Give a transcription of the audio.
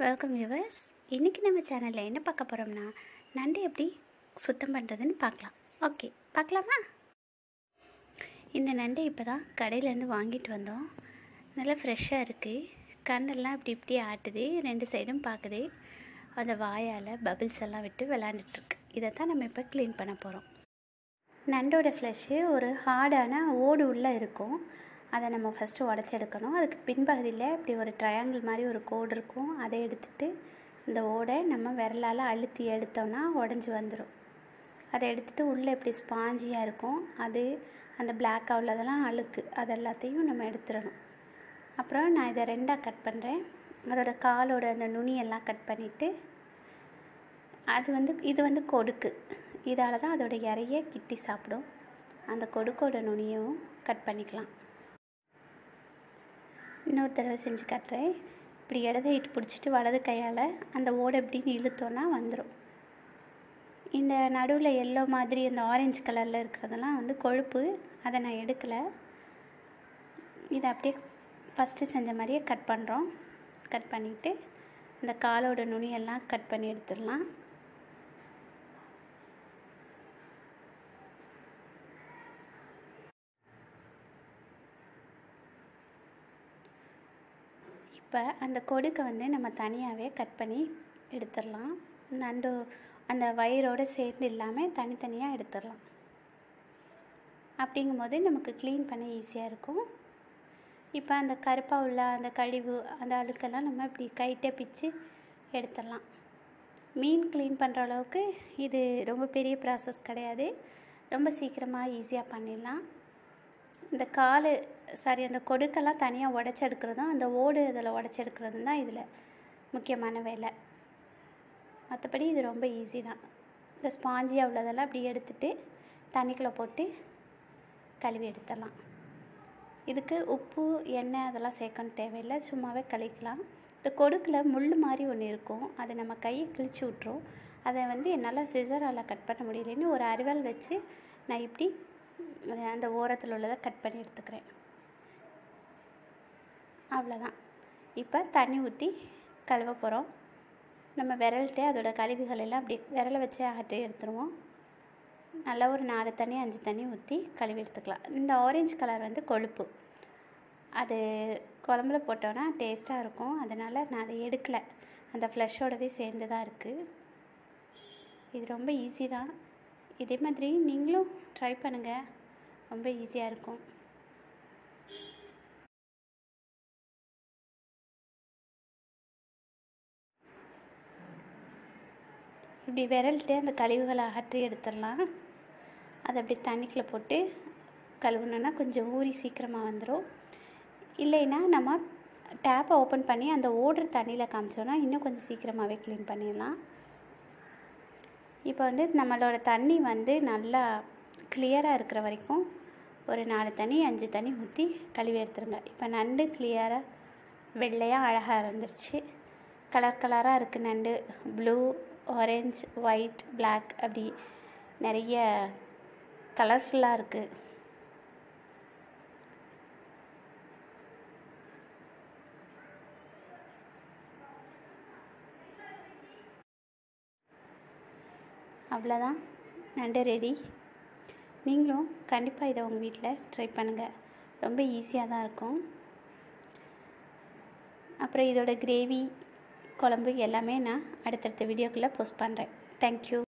welcome viewers இன்றைக்கி நம்ம சேனலில் என்ன பார்க்க போகிறோம்னா நண்டு எப்படி சுத்தம் பண்ணுறதுன்னு பார்க்கலாம் ஓகே பார்க்கலாமா இந்த நண்டை இப்போ தான் கடையிலேருந்து வாங்கிட்டு வந்தோம் நல்லா ஃப்ரெஷ்ஷாக இருக்குது கண்ணெல்லாம் இப்படி இப்படி ஆட்டுது ரெண்டு சைடும் பார்க்குது அந்த வாயால் பபிள்ஸ் எல்லாம் விட்டு விளாண்டுட்டுருக்கு இதை தான் நம்ம இப்போ க்ளீன் பண்ண போகிறோம் நண்டோட ஃப்ளஷ்ஷு ஒரு ஹார்டான ஓடு உள்ளே இருக்கும் அதை நம்ம ஃபஸ்ட்டு உடச்சி எடுக்கணும் அதுக்கு பின்பகுதியில் இப்படி ஒரு ட்ரையாங்கிள் மாதிரி ஒரு கோடு இருக்கும் அதை எடுத்துட்டு இந்த ஓடை நம்ம விரலால் அழுத்தி எடுத்தோம்னா உடஞ்சி வந்துடும் அதை எடுத்துகிட்டு உள்ளே இப்படி ஸ்பாஞ்சியாக இருக்கும் அது அந்த பிளாக்காக உள்ளதெல்லாம் அழுக்கு அது எல்லாத்தையும் நம்ம எடுத்துடணும் அப்புறம் நான் இதை ரெண்டாக கட் பண்ணுறேன் அதோட காலோட அந்த நுனியெல்லாம் கட் பண்ணிவிட்டு அது வந்து இது வந்து கொடுக்கு இதால் தான் அதோட இறைய கிட்டி சாப்பிடும் அந்த கொடுக்கோட நுனியும் கட் பண்ணிக்கலாம் இன்னொரு தடவை செஞ்சு காட்டுறேன் இப்படி இடது ஹைட் பிடிச்சிட்டு வலது கையால் அந்த ஓடை எப்படின்னு இழுத்தோன்னா வந்துடும் இந்த நடுவில் எல்லோ மாதிரி அந்த ஆரஞ்சு கலரில் இருக்கிறதெல்லாம் வந்து கொழுப்பு அதை நான் எடுக்கலை இதை அப்படியே ஃபஸ்ட்டு செஞ்ச மாதிரியே கட் பண்ணுறோம் கட் பண்ணிவிட்டு இந்த காலோட நுனியெல்லாம் கட் பண்ணி எடுத்துடலாம் இப்போ அந்த கொடுக்கை வந்து நம்ம தனியாகவே கட் பண்ணி எடுத்துடலாம் நண்டு அந்த வயிறோடு சேர்ந்து இல்லாமல் தனித்தனியாக எடுத்துடலாம் அப்படிங்கும்போது நமக்கு க்ளீன் பண்ண ஈஸியாக இருக்கும் இப்போ அந்த கருப்பாக உள்ள அந்த கழிவு அந்த அழுக்கெல்லாம் நம்ம இப்படி கைட்டே பிச்சு எடுத்துடலாம் மீன் க்ளீன் பண்ணுற அளவுக்கு இது ரொம்ப பெரிய ப்ராசஸ் கிடையாது ரொம்ப சீக்கிரமாக ஈஸியாக பண்ணிடலாம் இந்த கால் சாரி அந்த கொடுக்கெல்லாம் தனியாக உடச்செடுக்கிறதும் அந்த ஓடு அதில் உடச்செடுக்கிறதும் தான் இதில் முக்கியமான வேலை மற்றபடி இது ரொம்ப ஈஸி தான் இந்த ஸ்பாஞ்சியாக உள்ளதெல்லாம் அப்படி எடுத்துகிட்டு தண்ணிக்குள்ளே போட்டு கழுவி எடுத்துடலாம் இதுக்கு உப்பு எண்ணெய் அதெல்லாம் சேர்க்கணும் தேவையில்லை சும்மாவே கழிக்கலாம் இந்த கொடுக்கில் முள் மாதிரி ஒன்று இருக்கும் அதை நம்ம கையை கிழிச்சு விட்ரும் அதை வந்து என்னால் சிசரால் கட் பண்ண முடியலன்னு ஒரு அரிவாள் வச்சு நான் இப்படி அந்த ஓரத்தில் உள்ளதை கட் பண்ணி எடுத்துக்கிறேன் அவ்வளோதான் இப்போ தண்ணி ஊற்றி கழுவ போகிறோம் நம்ம விரல்ட்டே அதோட கழிவுகள் எல்லாம் அப்படி விரலை வச்சே ஆட்டி எடுத்துருவோம் நல்லா ஒரு நாலு தண்ணி அஞ்சு தண்ணி ஊற்றி கழுவி எடுத்துக்கலாம் இந்த ஆரஞ்சு கலர் வந்து கொழுப்பு அது குழம்புல போட்டோன்னா டேஸ்ட்டாக இருக்கும் அதனால் நான் அதை எடுக்கலை அந்த ஃப்ளஷோடவே சேர்ந்து தான் இருக்குது இது ரொம்ப ஈஸி தான் இதே மாதிரி நீங்களும் ட்ரை பண்ணுங்கள் ரொம்ப ஈஸியாக இருக்கும் இப்படி விரல்ட்டே அந்த கழிவுகளை அகற்றி எடுத்துடலாம் அதை அப்படி தண்ணிக்குள்ளே போட்டு கழுவுனோன்னா கொஞ்சம் ஊறி சீக்கிரமாக வந்துடும் இல்லைன்னா நம்ம டேப்பை ஓப்பன் பண்ணி அந்த ஓடுற தண்ணியில் காமிச்சோன்னா இன்னும் கொஞ்சம் சீக்கிரமாகவே க்ளீன் பண்ணிடலாம் இப்போ வந்து நம்மளோட தண்ணி வந்து நல்லா கிளியராக இருக்கிற வரைக்கும் ஒரு நாலு தண்ணி அஞ்சு தண்ணி ஊற்றி கழுவி எடுத்துருங்க இப்போ நண்டு கிளியராக வெள்ளையாக அழகாக இருந்துருச்சு கலர் கலராக இருக்குது நண்டு ப்ளூ ஆரஞ்ச் ஒயிட் பிளாக் அப்படி நிறைய கலர்ஃபுல்லாக இருக்குது அவ்வளோதான் நண்டு ரெடி நீங்களும் கண்டிப்பாக இதை உங்கள் வீட்டில் ட்ரை பண்ணுங்கள் ரொம்ப ஈஸியாக தான் இருக்கும் அப்புறம் இதோட கிரேவி குழம்பு எல்லாமே நான் அடுத்தடுத்த வீடியோக்குள்ளே போஸ்ட் பண்ணுறேன் தேங்க்யூ